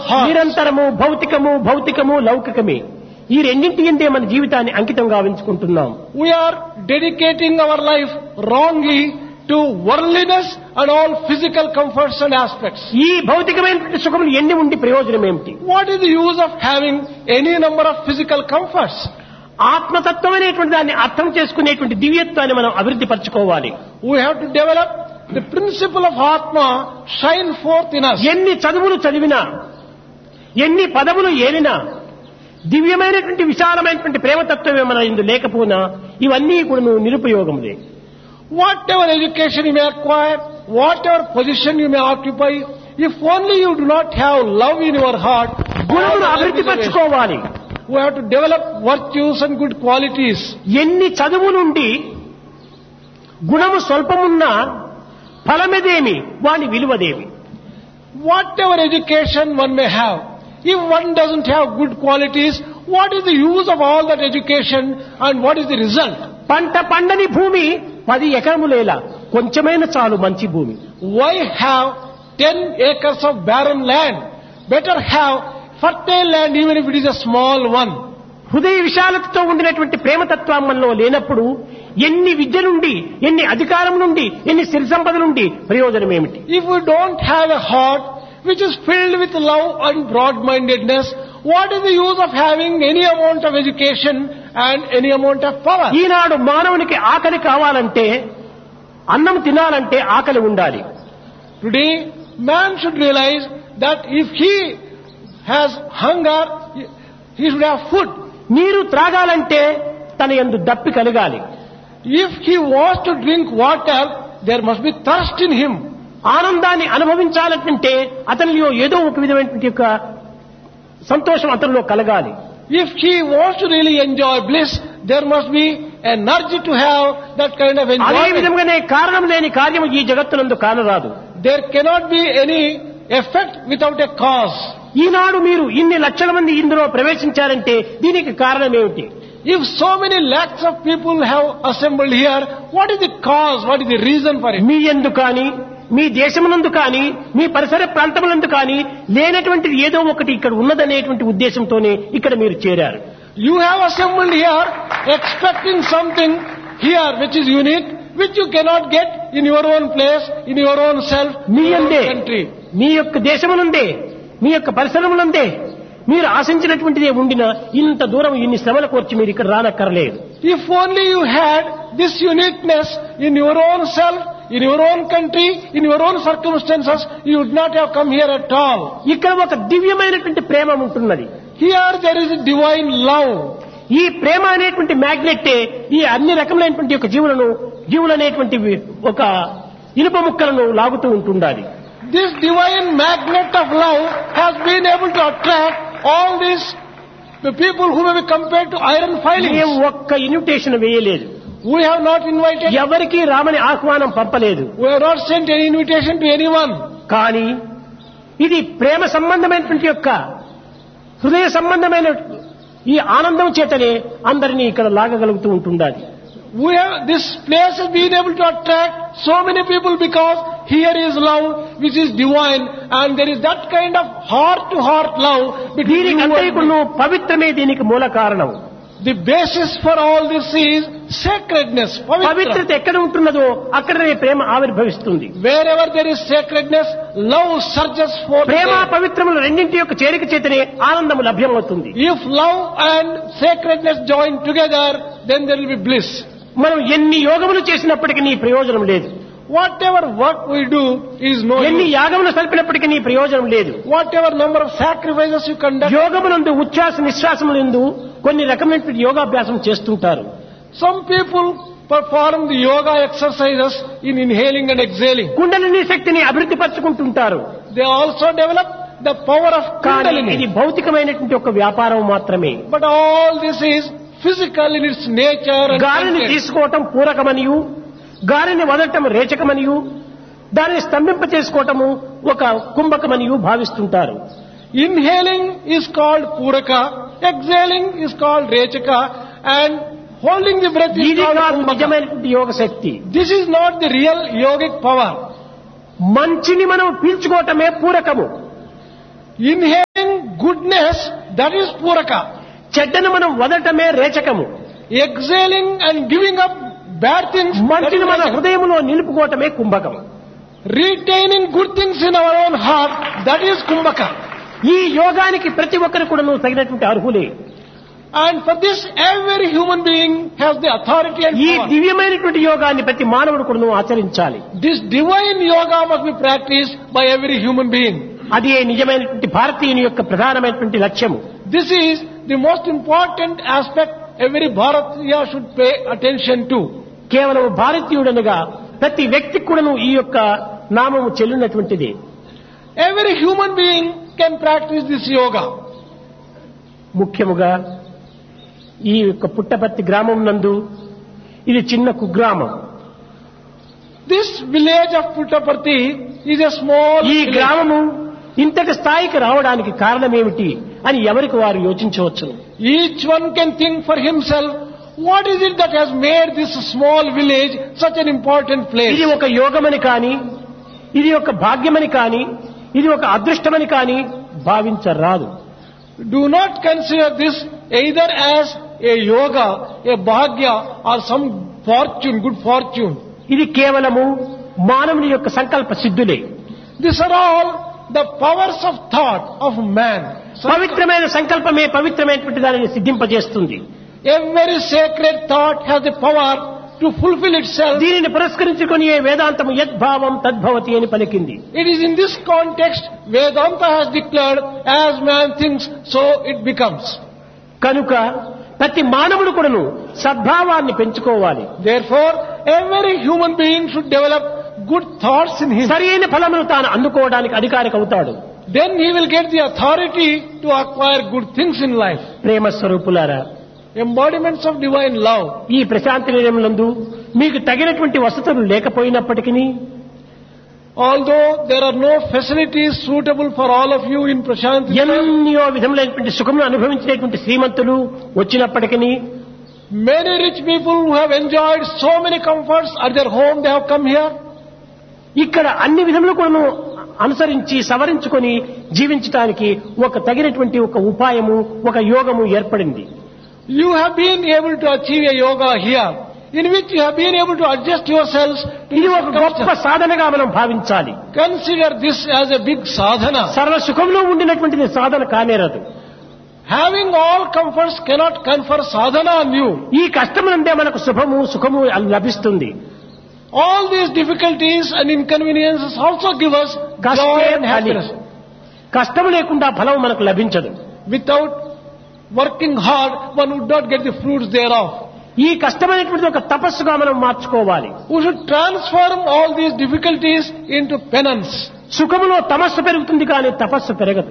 heart. నిరంతరము భౌతికము భౌతికము లౌకికమే ఈ రెండింటి ఎందే మన జీవితాన్ని అంకితం గావించుకుంటున్నాం We are dedicating our life wrongly to worldliness and all physical comforts and aspects. ఈ భౌతికమైనటువంటి సుఖములు ఎన్ని ఉండి ప్రయోజనం ఏమిటి What is the use of having any number of physical comforts? ఆత్మతత్వం అనేటువంటి దాన్ని అర్థం చేసుకునేటువంటి దివ్యత్వాన్ని మనం అభివృద్ధి పరచుకోవాలి We have to develop the principle of Atma shine forth in us. ఎన్ని చదువులు చదివినా ఎన్ని పదవులు ఏలినా దివ్యమైనటువంటి విశాలమైనటువంటి ప్రేమతత్వమే మన ఇందు లేకపోయినా ఇవన్నీ కూడా నిరుపయోగములే Whatever education you may acquire, whatever position you may occupy, if only you do not have love in your heart, all గుణములు the life అభివృద్ధి is a waste. పరచుకోవాలి we have to develop virtues and good qualities. ఎన్ని చదువులుండి గుణము స్వల్పమున్నా ఫలమెదేమి వాని విలువదేమి Whatever education one may have, if one doesn't have good qualities, what is the use of all that education and what is the result? పంట పండని భూమి పది ఎకరములేలా కొంచెమైన చాలు మంచి భూమి Why have 10 acres of barren land? Better have fertile land even if it is a small one. హృదయ విశాలతతో ఉండినటువంటి ప్రేమతత్వం మనలో లేనప్పుడు ఎన్ని విద్య నుండి ఎన్ని అధికారం నుండి ఎన్ని సిరి సంపద నుండి ప్రయోజనం ఏమిటి If we don't have a heart which is filled with love and broad-mindedness, what is the use of having any amount of education and any amount of power? ఈనాడు మానవునికి ఆకలి కావాలంటే అన్నం తినాలంటే ఆకలి ఉండాలి Today, man should realize that if he has hunger, he should have food. నీరు త్రాగాలంటే తన యందు దప్పి కలగాలి If he wants to drink water, there must be thirst in him. ఆనందాన్ని అనుభవించాలంటే అతనిలో ఏదో ఒక విధమైనటువంటి యొక్క సంతోషం అతనిలో కలగాలి If he wants to really enjoy bliss, there must be an urge to have that kind of అదే enjoyment. విధంగానే కారణం లేని కార్యము ఈ జగత్తునందు కానరాదు There cannot be any effect without a cause. ఈనాడు మీరు ఇన్ని లక్షల మంది ఇందులో ప్రవేశించారంటే దీనికి కారణం ఏమిటి If so many lakhs of people have assembled here, what is the cause? What is the reason for it? మీ ఎందు కానీ మీ దేశమునందు కానీ మీ పరిసర ప్రాంతములందు కానీ లేనటువంటిది ఏదో ఒకటి ఇక్కడ ఉన్నదనేటువంటి ఉద్దేశంతోనే ఇక్కడ మీరు చేరారు You have assembled here expecting something here which is unique, which you cannot get in your own place, in your own self, me in your own అందే country. మీ యొక్క దేశమునందే మీ యొక్క పరిసరములందే మీరు ఆశించినటువంటిదే ఉండిన ఇంత దూరం ఇన్ని శ్రమల కోర్చి మీరు ఇక్కడ రానక్కర్లేదు If only you had this uniqueness in your own self, in your own country, in your own circumstances, you would not have come here at all. ఇక్కడ ఒక దివ్యమైనటువంటి ప్రేమ ఉంటున్నది Here there is a divine love. ఈ ప్రేమ అనేటువంటి మ్యాగ్నెట్టే ఈ అన్ని రకములైనటువంటి యొక్క జీవులను జీవులనేటువంటి ఒక ఇనుప ముక్కలను లాగుతూ ఉంటుండాలి This divine magnet of love has been able to attract all these the people who may be compared to iron మేము filings. ఒక్క ఇన్విటేషన్ వేయలేదు We have not invited, ఎవరికి రామని ఆహ్వానం పంపలేదు we have not sent any invitation to anyone. కానీ ఇది ప్రేమ సంబంధమైనటువంటి యొక్క హృదయ సంబంధమైన ఈ ఆనందం చేతనే అందరినీ ఇక్కడ లాగగలుగుతూ ఉంటుండాలి We have, this place has been able to attract so many people because here is love which is divine and there is that kind of heart to heart love between దీనికి you and me. అంతకును పవిత్రమే దీనికి మూల కారణం The basis for all this is sacredness, pavitra. పవిత్రత ఎక్కడ ఉంటున్నదో అక్కడనే ప్రేమ ఆవిర్భవిస్తుంది Wherever there is sacredness, love surges forth. Prema there. పవిత్రములు రెండింటి యొక్క చేరిక చేతనే ఆనందము లభ్యమవుతుంది If love and sacredness join together, then there will be bliss. మనం ఎన్ని యోగములు చేసినప్పటికీ నీ ప్రయోజనం లేదు Whatever work we do is no ఎన్ని use. యాగములు సల్పినప్పటికీ నీ ప్రయోజనం లేదు Whatever number of sacrifices you conduct, యోగమునందు ఉచ్ఛ్వాస నిశ్వాసములందు కొన్ని రకమైనటువంటి యోగాభ్యాసం చేస్తుంటారు some people perform the yoga exercises in inhaling and exhaling. Kundalini శక్తిని అభివృద్ధి పరచుకుంటుంటారు They also develop the power of కానీ ఇది kundalini. భౌతికమైనటువంటి ఒక వ్యాపారం మాత్రమే But all this is physical in its nature and గాలిని content. తీసుకోవటం పూరకమనియు గాలిని వదలటం రేచకమనియు దానిని స్తంభింప చేసుకోవటము ఒక కుంభకమనియు భావిస్తుంటారు Inhaling is called puraka, exhaling is called rechaka, and holding the breath is ఇది called కాదు kumbhaka. నిజమైనటువంటి యోగ శక్తి This is not the real yogic power. మంచిని మనం పీల్చుకోవటమే పూరకము Inhale goodness, that is puraka. చెడ్డను మనం వదలటమే రేచకము Exhaling and giving up bad things, that is మంచిని మన rajaka. హృదయంలో నిలుపుకోవటమే కుంభకం retaining good things in our own heart, that is kumbhaka. ఈ యోగానికి ప్రతి ఒక్కరు కూడా తగినటువంటి అర్హులే And for this, every human being has the authority and ఈ power. దివ్యమైనటువంటి యోగాన్ని ప్రతి మానవుడు కూడా ఆచరించాలి This divine yoga must be practiced by every human being. అది నిజమైనటువంటి భారతీయుని యొక్క ప్రధానమైనటువంటి లక్ష్యము This is the most important aspect every Bharatiya should pay attention to. కేవలం భారతీయుడనగా ప్రతి వ్యక్తి కూడాను ఈ యొక్క నామము చెల్లినటువంటిది Every human being can practice this yoga. ముఖ్యముగా ఈ యొక్క పుట్టపర్తి గ్రామం నందు ఇది చిన్న కుగ్రామం This village of Puttaparthi is a small ఈ village. గ్రామము ఇంతటి స్థాయికి రావడానికి కారణమేమిటి అని ఎవరికి వారు యోచించవచ్చు Each one can think for himself, what is it that has made this small village such an important place? ఇది ఒక యోగమని కాని ఇది ఒక భాగ్యమని కాని ఇది ఒక అదృష్టమని కాని భావించరాదు Do not consider this either as a yoga, a bhagya or some fortune, good fortune. ఇది కేవలము మానవుని యొక్క సంకల్ప సిద్ధులే These are all the powers of thought of man. So పవిత్రమైన సంకల్పమే పవిత్రమైనటువంటి దానిని సిద్ధింపజేస్తుంది every sacred thought has the power to fulfill itself. దీనిని పురస్కరించుకొని ఏ వేదాంతము యద్భావం తద్భవతి అని పలికింది It is in this context Vedanta has declared, as man thinks, so it becomes. కనుక ప్రతి మానవుడు కూడాను సద్భావాన్ని పెంచుకోవాలి Therefore, every human being should develop good thoughts in him. సరైన ఫలమును తాను అందుకోవడానికి అధికారికి అవుతాడు Then he will get the authority to acquire good things in life. ప్రేమ స్వరూపులారా Embodiments of divine love. ఈ ప్రశాంతి నిలయంలందు మీకు తగినటువంటి వసతులు లేకపోయినప్పటికీ Although there are no facilities suitable for all of you in Prashanti, ఎన్నో విధములైనటువంటి సుఖమును అనుభవించినటువంటి శ్రీమంతులు వచ్చినప్పటికీ many rich people who have enjoyed so many comforts at their home, they have come here. ఇక్కడ అన్ని విధములు కూడాను అనుసరించి సవరించుకొని జీవించటానికి ఒక తగినటువంటి ఒక ఉపాయము ఒక యోగము ఏర్పడింది You have been able to achieve a yoga here, in which you have been able to adjust yourselves to ఇది the ఒక గొప్ప circumstances. సాధనగా మనం భావించాలి Consider this as a big sadhana. సర్వ సుఖంలో ఉండినటువంటిది సాధన కానేరదు Having all comforts cannot confer sadhana on you. ఈ కష్టం నుండే మనకు శుభము సుఖము లభిస్తుంది All these difficulties and inconveniences also give us joy కష్టే and ఫలి happiness. కష్టం లేకుండా ఫలం మనకు లభించదు Without working hard, one would not get the fruits thereof. ఈ కష్టమైనటువంటి ఒక తపస్సుగా మనం మార్చుకోవాలి We should transform all these difficulties into penance. సుఖములో తమస్సు పెరుగుతుంది కానీ తపస్సు పెరగదు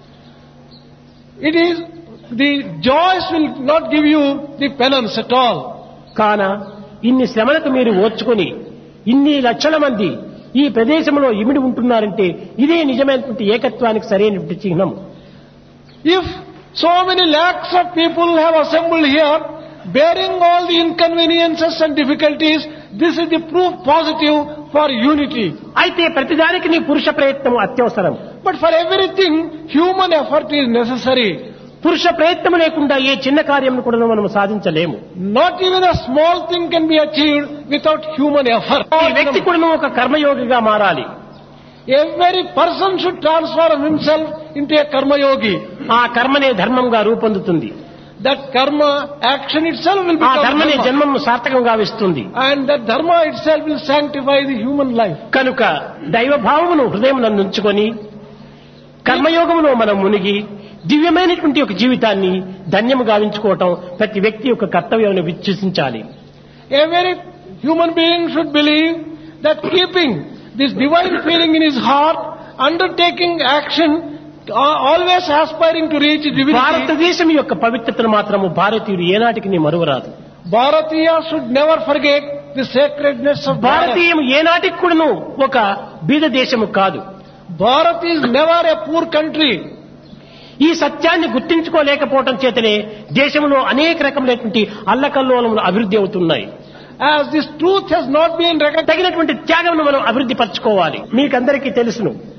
It is the joys will not give you the penance at all. కాన ఇన్ని శ్రమలకు మీరు ఓర్చుకొని ఇన్ని లక్షల మంది ఈ ప్రదేశంలో ఇమిడి ఉంటున్నారంటే ఇదే నిజమైనటువంటి ఏకత్వానికి సరైనటువంటి చిహ్నం If so many lakhs of people have assembled here, bearing all the inconveniences and difficulties, this is the proof positive for unity. అయితే ప్రతిదానికి నీ పురుష ప్రయత్నం అత్యవసరం But for everything, human effort is necessary. పురుష ప్రయత్నం లేకుండా ఏ చిన్న కార్యం కూడా మనం సాధించలేము Not even a small thing can be achieved without human effort. ఈ వ్యక్తి కూడా ఒక కర్మయోగిగా మారాలి Every person should transform himself into a karma yogi. ఆ కర్మనే ధర్మంగా రూపొందుతుంది That karma action itself will ఆ become ధర్మనే dharma. జన్మము సార్థకంగా ఇస్తుంది And that dharma itself will sanctify the human life. కనుక దైవభావమును హృదయం ఉంచుకొని కర్మయోగములో మనం మునిగి దివ్యమైనటువంటి ఒక జీవితాన్ని ధన్యము గావించుకోవటం ప్రతి వ్యక్తి యొక్క కర్తవ్యం విశ్వసించాలి Every human being should believe that keeping this divine feeling in his heart, undertaking action, uh, always aspiring to reach divinity, భారతదేశం యొక్క పవిత్రతను మాత్రము భారతీయుడు ఏనాటికి నీ మరువరాదు Bharatiya should never forget the sacredness of Bharat. భారతీయం ఏనాటికి కూడాను ఒక బీద దేశము కాదు Bharat is never a poor country. ఈ సత్యాన్ని గుర్తించుకోలేకపోవటం చేతనే దేశంలో అనేక రకములైనటువంటి అల్లకల్లోలములు అభివృద్ధి అవుతున్నాయి As this truth has not been recognized, తగినటువంటి త్యాగమును మనం అభివృద్ధి పరచుకోవాలి మీకందరికీ తెలుసును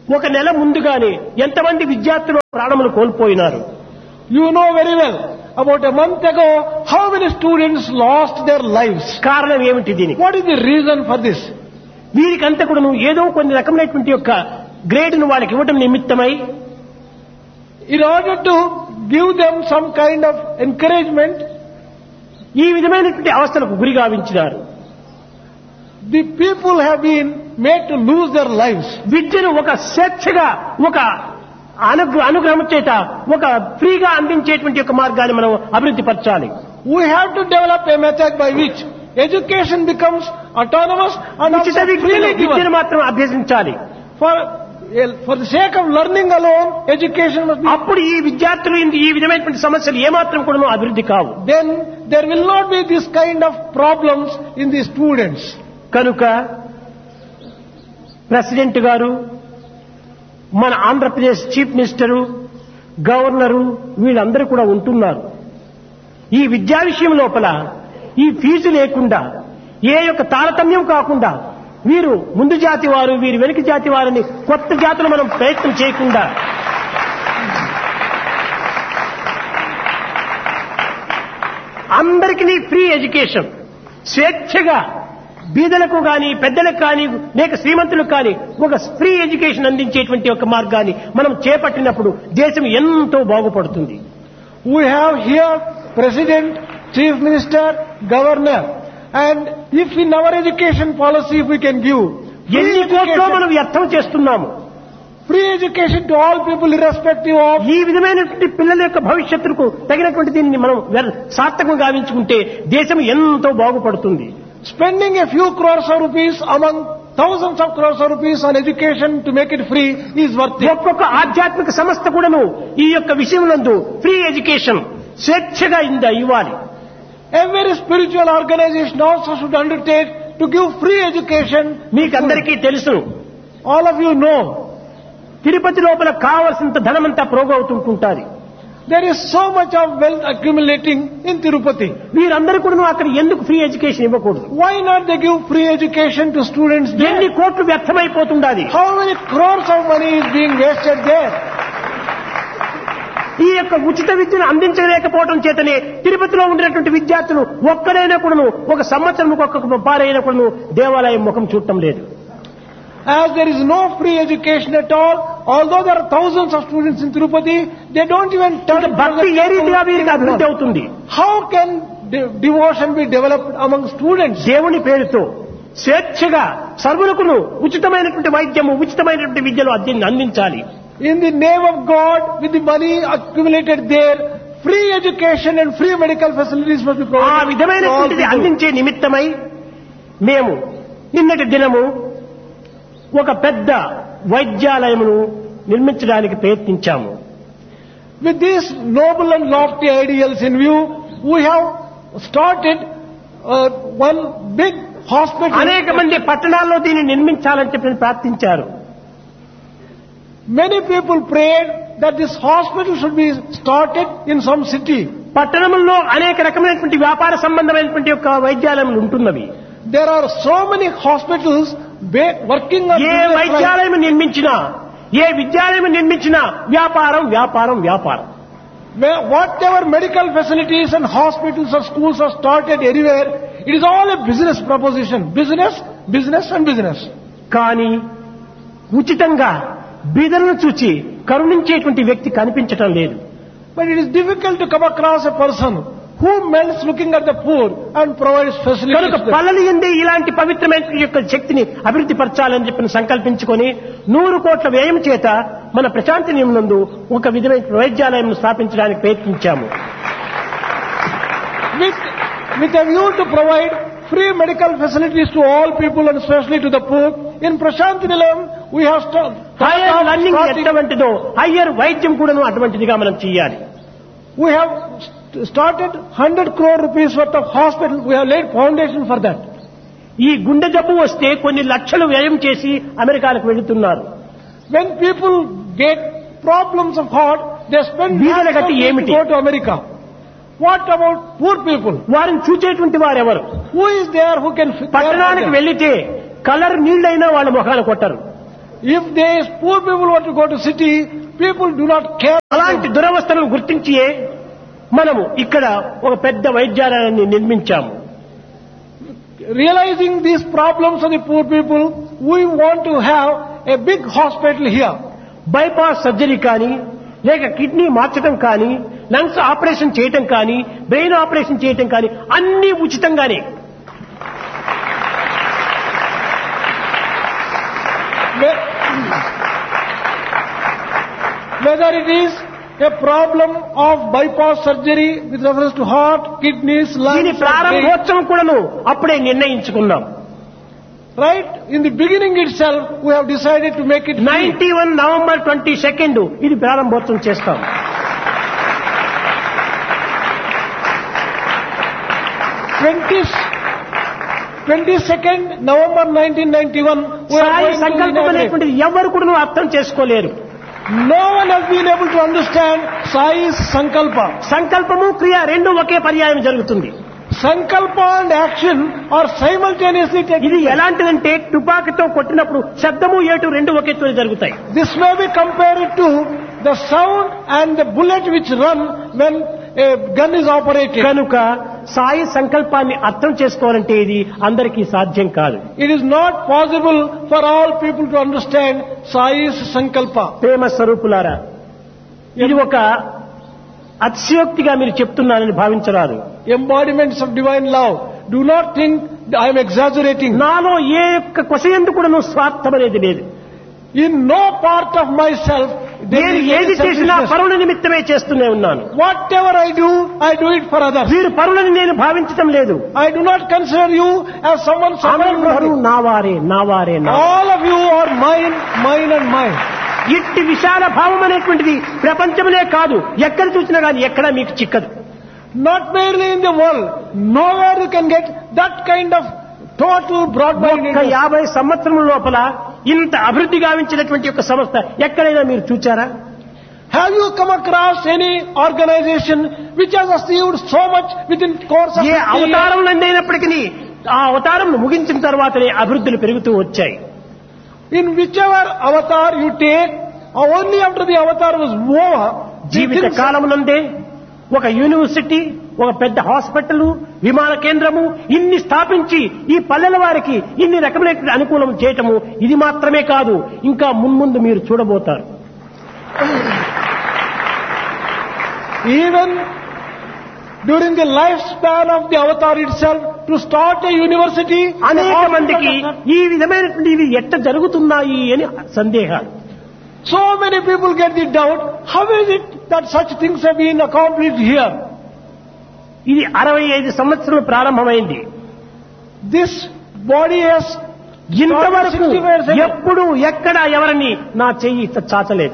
ఒక నెల ముందుగానే ఎంతమంది విద్యార్థులు ప్రాణములు కోల్పోయినారు You know very well, about a month ago, how many students lost their lives. కారణం ఏమిటి దీనికి What is the reason for this? వీరికంతా కూడా నువ్వు ఏదో కొన్ని రకమైనటువంటి యొక్క గ్రేడ్ను వాళ్ళకి ఇవ్వడం నిమిత్తమై In order to give them some kind of encouragement, ఈ విధమైనటువంటి అవస్థలకు గురి గావించినారు the people have been made to lose their lives. విద్యను ఒక స్వేచ్ఛగా ఒక అనుగ్ర అనుగ్రహం చేత ఒక ఫ్రీగా అందించేటువంటి ఒక మార్గాన్ని మనం అభివృద్ధి పరచాలి We have to develop a method by which education becomes autonomous and ఉచిత also విద్యను freely విద్యను given. మాత్రం అభ్యసించాలి For, for the sake of learning alone, education must be అప్పుడు ఈ విద్యార్థులు ఈ- ఈ విధమైనటువంటి సమస్యలు ఏమాత్రం కూడా అభివృద్ధి కావు then there will not be this kind of problems in the students. కనుక ప్రెసిడెంట్ గారు మన ఆంధ్రప్రదేశ్ చీఫ్ మినిస్టరు గవర్నరు వీళ్ళందరూ కూడా ఉంటున్నారు ఈ విద్యా విషయం లోపల ఈ ఫీజు లేకుండా ఏ యొక్క తారతమ్యం కాకుండా వీరు ముందు జాతి వారు వీరు వెనుక జాతి వారిని కొత్త జాతులు మనం ప్రయత్నం చేయకుండా అందరికీ ఫ్రీ ఎడ్యుకేషన్ స్వేచ్ఛగా బీదలకు కానీ పెద్దలకు కానీ లేక శ్రీమంతులకు కానీ ఒక ఫ్రీ ఎడ్యుకేషన్ అందించేటువంటి ఒక మార్గాన్ని మనం చేపట్టినప్పుడు దేశం ఎంతో బాగుపడుతుంది We have here President, Chief Minister, Governor. And if in our education policy if we can give free ఎన్ని కోట్లో education, మనం వ్యర్థం చేస్తున్నాము free education to all people irrespective of ఈ విధమైనటువంటి పిల్లల యొక్క భవిష్యత్తుకు తగినటువంటి దీనిని మనం వ్యర్- సార్థకం గావించుకుంటే దేశం ఎంతో బాగుపడుతుంది spending a few crores of rupees among thousands of crores of rupees on education to make it free is worth it. ఒక్కొక్క ఆధ్యాత్మిక సంస్థ కూడాను ఈ యొక్క విషయం నందు ఫ్రీ ఎడ్యుకేషన్ స్వేచ్ఛగా ఇంద ఇవ్వాలి Every spiritual organization also should undertake to give free education. మీకందరికీ తెలుసు All of you know Tirupati లోపల కావలసినంత ధనమంతా ప్రోగవుతుంటుంటారు there is so much of wealth accumulating in Tirupati. వీరందరూ కూడా అక్కడ ఎందుకు ఫ్రీ ఎడ్యుకేషన్ ఇవ్వకూడదు Why not they give free education to students ఎన్ని there? కోట్లు వ్యర్థమైపోతుండాలి How many crores of money is being wasted there? ఈ యొక్క ఉచిత విద్యను అందించలేకపోవడం చేతనే తిరుపతిలో ఉండినటువంటి విద్యార్థులు ఒక్కడైనా కూడాను ఒక సంవత్సరం ఒక్కొక్క పారైనా కూడాను దేవాలయం ముఖం చూడటం లేదు As there is no free education at all, although there are thousands of students in Tirupati, they don't even turn భక్తి ఏ రీతిగా వీరికి అభివృద్ధి అవుతుంది How can de- devotion be developed among students? దేవుని పేరుతో స్వేచ్ఛగా సర్వులకును ఉచితమైనటువంటి వైద్యము ఉచితమైనటువంటి విద్యలు అద్ది- అందించాలి In the name of God, with the money accumulated there, free education and free medical facilities must be ఆ provided. to all విధమైనటువంటిది people. అందించే నిమిత్తమై మేము నిన్నటి దినము ఒక పెద్ద వైద్యాలయమును నిర్మించడానికి ప్రయత్నించాము With these noble and lofty ideals in view, we have started uh, one big hospital. అనేక మంది పట్టణాల్లో దీన్ని నిర్మించాలని చెప్పి ప్రార్థించారు Many people prayed that this hospital should be started in some city. పట్టణంలో అనేక రకమైనటువంటి వ్యాపార సంబంధమైనటువంటి యొక్క వైద్యాలయములు ఉంటున్నవి There are so many hospitals ba- working on A business lines. వైద్యాలయం నిర్మించినా ఏ విద్యాలయం నిర్మించినా వ్యాపారం వ్యాపారం వ్యాపారం Where- Whatever medical facilities and hospitals or schools are started anywhere, it is all a business proposition. Business, business and business. కానీ ఉచితంగా బీదలను చూచి కరుణించేటువంటి వ్యక్తి కనిపించటం లేదు But it is difficult to come across a person who melts looking at the poor and provides facilities. కనుక to them. పల్లలు ఎందే ఇలాంటి పవిత్రమైన యొక్క శక్తిని అభివృద్ధి పరచాలని చెప్పి సంకల్పించుకొని నూరు కోట్ల వ్యయం చేత మన ప్రశాంతి నియమనందు ఒక విధమైన వైద్యాలయం స్థాపించడానికి ప్రయత్నించాము With, with a view to provide free medical facilities to all people and especially to the poor, in Prashanti Nilayam, we have sta- thought higher of learning starting- ఎటువంటిదో హయ్యర్ వైద్యం కూడాను అటువంటిదిగా మనం చేయాలి We have st- started 100 crore rupees worth of hospital. We have laid foundation for that. ఈ గుండె జబ్బు వస్తే కొన్ని లక్షలు వ్యయం చేసి అమెరికాలకు వెళుతున్నారు When people get problems of heart, they spend బీదల lakhs of గతి rupees ఏమిటి? to go to America. What about poor people? వారిని చూచేటువంటి వారెవరు Who is there who can fi- care for పట్టణానికి them? వెళ్లితే కలర్ నీళ్లైనా వాళ్ళ ముఖాలు కొట్టరు If they poor people want to go to city, people do not care. అలాంటి దురవస్థలను గుర్తించి మనము ఇక్కడ ఒక పెద్ద వైద్యాలయాన్ని నిర్మించాము Realizing these problems of the poor people, we want to have a big hospital here. Bypass surgery కానీ లేక కిడ్నీ మార్చడం కానీ లంగ్స్ ఆపరేషన్ చేయటం కానీ బ్రెయిన్ ఆపరేషన్ చేయటం కానీ అన్ని ఉచితంగానే Whe- Whether it is a problem of bypass surgery with reference to heart, kidneys, దీని lungs, or brain, ప్రారంభోత్సవం కూడాను అప్పుడే నిర్ణయించుకున్నాం right? In the beginning itself, we have decided to make it free. Ninety one November twenty second ఇది ప్రారంభోత్సవం చేస్తాం 20, 22nd November 1991, we are Sai going to సంకల్పం inaugurate. అనేటువంటిది ఎవరు కూడా అర్థం చేసుకోలేరు No one has been able to understand Sai's Sankalpa. సంకల్పము క్రియ రెండు ఒకే పర్యాయం జరుగుతుంది Sankalpa and action are simultaneously taking ఇది ఎలాంటిదంటే తుపాకీతో కొట్టినప్పుడు శబ్దము ఏటు రెండు ఒకేతో జరుగుతాయి This may be compared to the sound and the bullet which run when a gun is operated. కనుక సాయి సంకల్పాన్ని అర్థం చేసుకోవాలంటే ఇది అందరికీ సాధ్యం కాదు It is not possible for all people to understand Sai's Sankalpa. ప్రేమ స్వరూపులారా ఇది ఒక అతిశయోక్తిగా మీరు చెప్తున్నారని భావించరాదు Embodiments of divine love. Do not think I am exaggerating. నాలో ఏ యొక్క కొసయందు కూడా స్వార్థం అనేది లేదు In no part of myself there నేను is ఏది any చేసినా selfishness. పరుల నిమిత్తమే చేస్తూనే ఉన్నాను Whatever I do, I do it for others. వీరు పరులని నేను భావించటం లేదు I do not consider you as someone suffering అందరూ from me. నా వారే నా వారే నా All of you are mine, mine and mine. ఇట్టి విశాల భావం అనేటువంటిది ప్రపంచములే కాదు ఎక్కడ చూసినా కానీ ఎక్కడా మీకు చిక్కదు Not merely in the world. Nowhere you can get that kind of total ఒక్క broad-mindedness. యాభై సంవత్సరముల లోపల ఇంత అభివృద్ధి గావించినటువంటి ఒక సంస్థ ఎక్కడైనా మీరు చూచారా Have you come across any organization which has achieved so much within course of A 50 years? అవతారం అయినప్పటికీ ఆ అవతారం ముగించిన తర్వాతనే అభివృద్ధులు పెరుగుతూ వచ్చాయి In whichever avatar you take, only after the avatar was over, Jeevitha things- కాలమునందే ఒక యూనివర్సిటీ ఒక పెద్ద హాస్పిటల్ విమాన కేంద్రము ఇన్ని స్థాపించి ఈ పల్లెల వారికి ఇన్ని రకమైన అనుకూలం చేయటము ఇది మాత్రమే కాదు ఇంకా మున్ముందు మీరు చూడబోతారు even during the lifespan of the avatar itself, to start a university, అనేక మందికి ఈ విధమైనటువంటి ఇవి ఎట్ట జరుగుతున్నాయి అని సందేహాలు so many people get the doubt, how is it that such things have been accomplished here? ఇది అరవై ఐదు సంవత్సరాలు ప్రారంభమైంది This body has ఇంతవరకు 65 years ago. ఎప్పుడు ఎక్కడ ఎవరిని నా చెయ్యి ఇట్ట చాచలేదు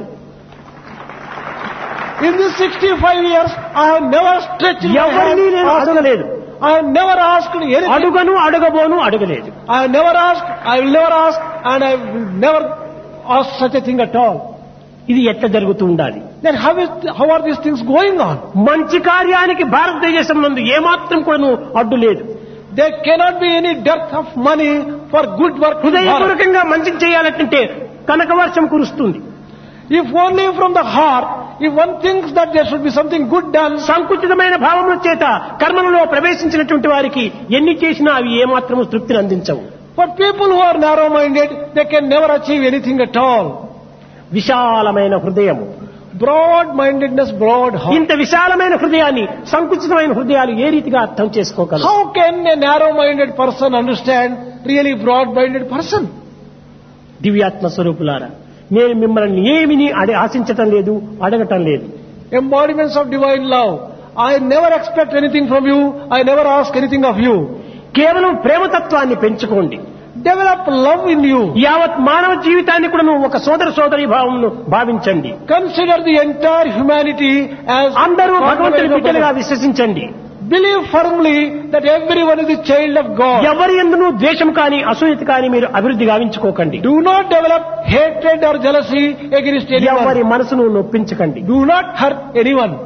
In these 65 years, I have never stretched my ఎవరిని hand. నేను asked- అడగలేదు I have never asked anything. అడుగను అడగబోను అడగలేదు I have never asked, I will never ask, and I will never ask such a thing at all. ఇది ఎట్ట జరుగుతూ ఉండాలి Then how is, how are these things going on? మంచి కార్యానికి భారతదేశం నందు ఏమాత్రం కూడా అడ్డు లేదు There cannot be any dearth of money for good work. in Bharat. హృదయపూర్వకంగా మంచి చేయాలంటే కనక వర్షం కురుస్తుంది If only from the heart, if one thinks that there should be something good done, సంకుచితమైన భావముల చేత కర్మలలో ప్రవేశించినటువంటి వారికి ఎన్ని చేసినా అవి ఏమాత్రము తృప్తిని అందించవు for people who are narrow-minded, they can never achieve anything at all. విశాలమైన హృదయము Broad-mindedness, broad heart. ఇంత విశాలమైన హృదయాన్ని సంకుచితమైన హృదయాలు ఏ రీతిగా అర్థం చేసుకోగలరు How can a narrow-minded person understand really broad-minded person? దివ్యాత్మ స్వరూపులారా నేను మిమ్మల్ని ఏమిని అడి ఆశించటం లేదు అడగటం లేదు Embodiments of divine love. I never expect anything from you. I never ask anything of you. కేవలం ప్రేమతత్వాన్ని పెంచుకోండి Develop love in you. యావత్ మానవ జీవితాన్ని కూడా నువ్వు ఒక సోదర సోదరి భావమును భావించండి Consider the entire humanity as అందరూ భగవంతుని contemplative of బిడ్డలుగా God. విశ్వసించండి Believe firmly that everyone is a child of God. ఎవరి ఎందును ద్వేషం కానీ అసూయత కానీ మీరు అభివృద్ధి గావించుకోకండి Do not develop hatred or jealousy against ఎవరి anyone. మనసును నొప్పించకండి Do not hurt anyone.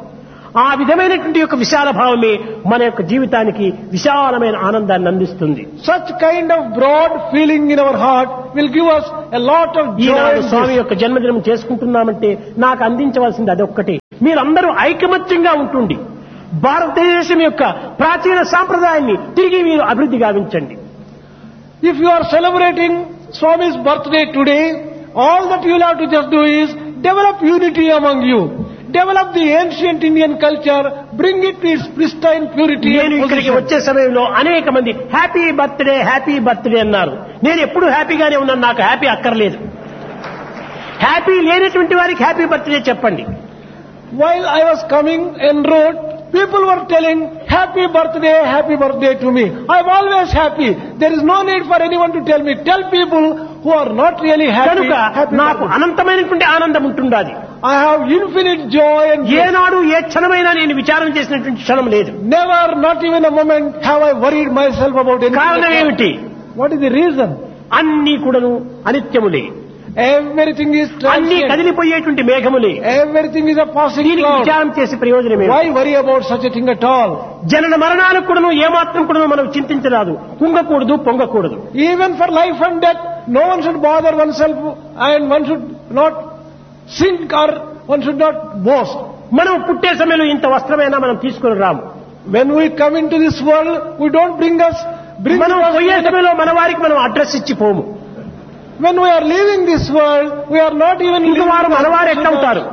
ఆ విధమైనటువంటి యొక్క విశాల భావమే మన యొక్క జీవితానికి విశాలమైన ఆనందాన్ని అందిస్తుంది Such kind of broad feeling in our heart will give us a lot of joy. Eenadu and Swamy bliss. యొక్క జన్మదినం చేసుకుంటున్నామంటే నాకు అందించవలసింది అదొక్కటే మీరందరూ ఐకమత్యంగా ఉంటుండి భారతదేశం యొక్క ప్రాచీన సాంప్రదాయాన్ని తిరిగి మీరు అభివృద్ధి గావించండి If you are celebrating Swami's birthday today, all that you will have to just do is develop unity among you. Develop the ancient Indian culture, bring it to its pristine purity నేను and ఇక్కడికి position. వచ్చే సమయంలో అనేక మంది happy birthday happy birthday అన్నారు నేను ఎప్పుడు హ్యాపీగానే ఉన్నాను నాకు హ్యాపీ అక్కర్లేదు హ్యాపీ లేనటువంటి వారికి హ్యాపీ బర్త్డే చెప్పండి While I was coming en route, people were telling, happy birthday, happy birthday to me. I'm always happy. There is no need for anyone to tell me. Tell people who are not really happy, కనుక happy నాకు birthday. అనంతమైనటువంటి ఆనందం ఉంటుండాలి I have infinite joy and bliss. ఏనాడు ఏ క్షణమైనా నేను విచారం చేసినటువంటి క్షణం లేదు Never, not even a moment, have I worried myself about anything. కారణం like that. ఏమిటి What is the reason? అన్ని కూడాను అనిత్యములే Everything is అన్ని transient. కదిలిపోయేటువంటి మేఘములే Everything is a passing దీనికి cloud. విచారం చేసి ప్రయోజనం ఏమిటి? Why worry about such a thing at all? జనన మరణాలకు కూడాను ఏమాత్రం కూడా మనం చింతించరాదు కుంగకూడదు పొంగకూడదు Even for life and death, no one should bother oneself and one should not sink or one should not boast. మనం పుట్టే సమయంలో ఇంత వస్త్రమైనా మనం తీసుకుని రాము When we come into this world, we don't bring us, bring మనం us పోయే సమయంలో మన వారికి మనం అడ్రస్ ఇచ్చి పోము When we are leaving this world, we are not even ఇంక leaving వారు our మనవారు possessions. ఎట్లవుతారు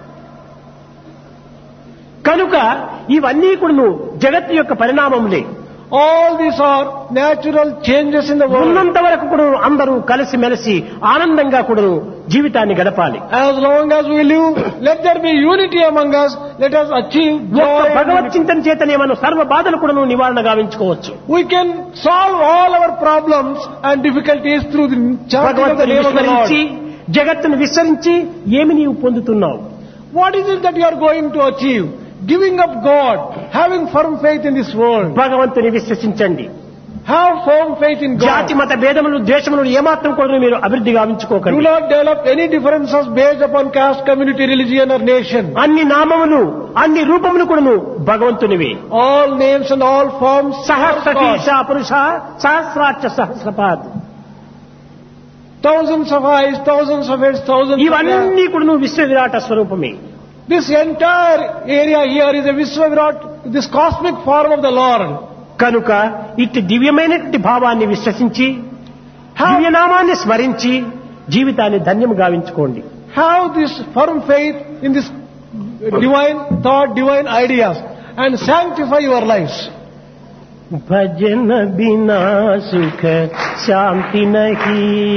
కనుక ఇవన్నీ కూడా జగత్తు యొక్క పరిణామములే All these are natural changes in the world. ఉన్నంత వరకు కూడా అందరూ కలిసి మెలిసి ఆనందంగా కూడా జీవితాన్ని గడపాలి As long as we live, let there be unity among us. Let us achieve ఒక్క joy. and భగవత్ చింతన చేతనే మనం సర్వ బాధలు కూడా నివారణ గావించుకోవచ్చు We can solve all our problems and difficulties through the chanting of the భగవంతుని name of the విస్మరించి Lord. జగత్తును విస్మరించి ఏమి నీవు పొందుతున్నావు What is it that you are going to achieve? Giving up God, having firm faith in this world. భగవంతుని విశ్వసించండి Have firm faith in జాతి God. మత భేదములు ద్వేషములు ఏమాత్రం కూడా మీరు అభివృద్ధి Do గావించుకోకండి not develop any differences based upon caste, community, religion or nation. అన్ని నామములు అన్ని రూపములు కూడాను భగవంతునివి All names and all forms are సహస్రకీష God. పురుష సహస్రాచ సహస్రపాద్ Thousands of eyes, thousands of heads, thousands of hands. ఇవన్నీ కూడా విశ్వ విరాట స్వరూపమే This entire area here is a Vishwavirat, this cosmic form of the Lord. కనుక ఇట్టి దివ్యమైనటువంటి భావాన్ని విశ్వసించి దివ్యనామాన్ని స్మరించి జీవితాన్ని ధన్యము గావించుకోండి Have this firm faith in this divine thought, divine ideas and sanctify your lives. భజన బినా సుఖ శాంతి నహీ